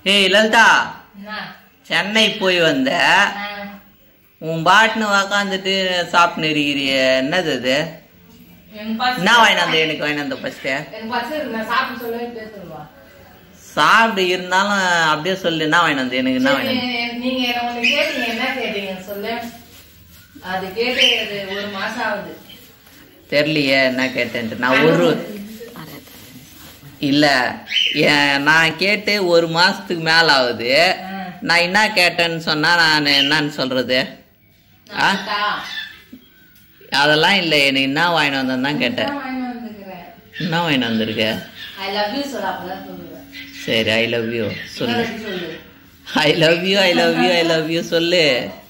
ஏய் லலிதா என்ன சென்னை போய் வந்த ஆ, உன் பாட்டுன்னு உக்காந்துட்டு சாப்பிட்டு இருக்கிறிய என்னது அது எனக்கு பசி- என்ன வாங்கிட்டு வந்த எனக்கு வாங்கிட்டு வந்த ஃபர்ஸ்ட் எனக்கு பசி இருக்கு, நான் சாப்பிட்டு சொல்லவே பேசுவா சாப்பிட்டு இருந்தாலும் அப்படியே சொல்லு என்ன வாங்கிட்டு வந்த எனக்கு என்ன வாங்கிட்டு வந்த? நீங்க என்ன ஒண்ணு கேட்டீங்க என்ன கேட்டீங்க சொல்லு அது கேட்டு அது ஒரு மாசம் ஆகுது தெரியலையே என்ன கேட்டேன்ட்டு நான் ஒரு இல்ல ஏன் நான் கேட்டு ஒரு மாசத்துக்கு மேல ஆகுது ஆ. நான் என்ன கேட்டேன்னு சொன்னா நான் என்னன்னு சொல்றது ஆ? நான் கேட்டா, அதெல்லாம் இல்லை எனக்கு என்ன வாங்கிட்டு வந்தேன்னு தான் கேட்டேன் நான் வாங்கி வந்துக்கிறேன். என்ன வாங்கிட்டு வந்திருக்க I love you சொல்லு, அப்பதான் சொல்லுவேன். சரி ஐ லவ் யூ சொல்லு இன்னொரு சொல்லு. I love you I love you I love you சொல்லு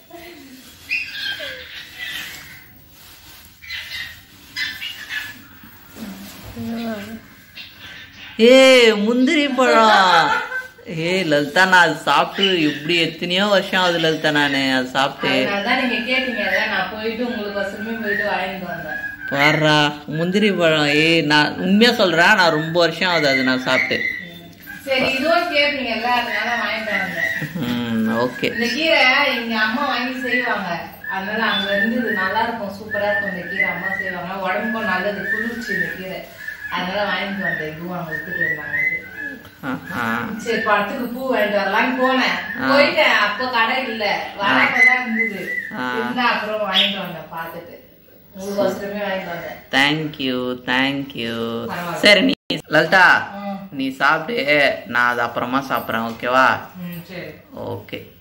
ஏய் முந்திரி பழம் ஏய் லலிதா நான் அது சாப்பிட்டு இப்படி எத்தனையோ வருஷம் ஆகுது லலிதா நானு அது சாப்பிட்டு அதனாலதான் நீங்க கேட்டீங்கல்ல, நான் போயிட்டு உங்களுக்கு வசமே போயிட்டு வாங்கிட்டு வந்தேன். பாடுறா முந்திரி பழம் ஏய் நான் உண்மையா சொல்றேன் நான் ரொம்ப வருஷம் ஆகுது அது நான் சாப்பிட்டு சரி இதுவும் கேட்டீங்கல்ல அதனால வாங்கிட்டு வந்தேன் ம் ஓகே இந்த கீரை எங்க அம்மா வாங்கி செய்வாங்க அதனால அங்க இருந்து இது நல்லா இருக்கும் சூப்பரா இருக்கும் இந்த கீரை அம்மா செய்வாங்க உடம்புக்கும் நல்லது குளிர்ச்சி இந்த கீரை அதனால வாங்கிட்டு வந்தேன் இதுவும் அங்க வித்துட்டு இருந்தாங்க ஆஹா சரி படத்துக்கு பூ வாங்கிட்டு வரலாம்னு போனேன் ஆ. போயிட்டேன் அப்போ கடை இல்ல வரப்பதான் இருந்தது ஆ. இருந்தா அப்புறம் வாங்கிட்டு வந்தேன் பார்த்துட்டு உங்களுக்கு அவசரமே வாங்கிட்டு வந்தேன் தேங்க்யூ தேங்க்யூ பரவாயில்ல. சரி நீ லலிதா ம், நீ சாப்பிட்டு நான் அது அப்புறமா சாப்பிட்றேன் ஓகேவா ம் சரி ஓகே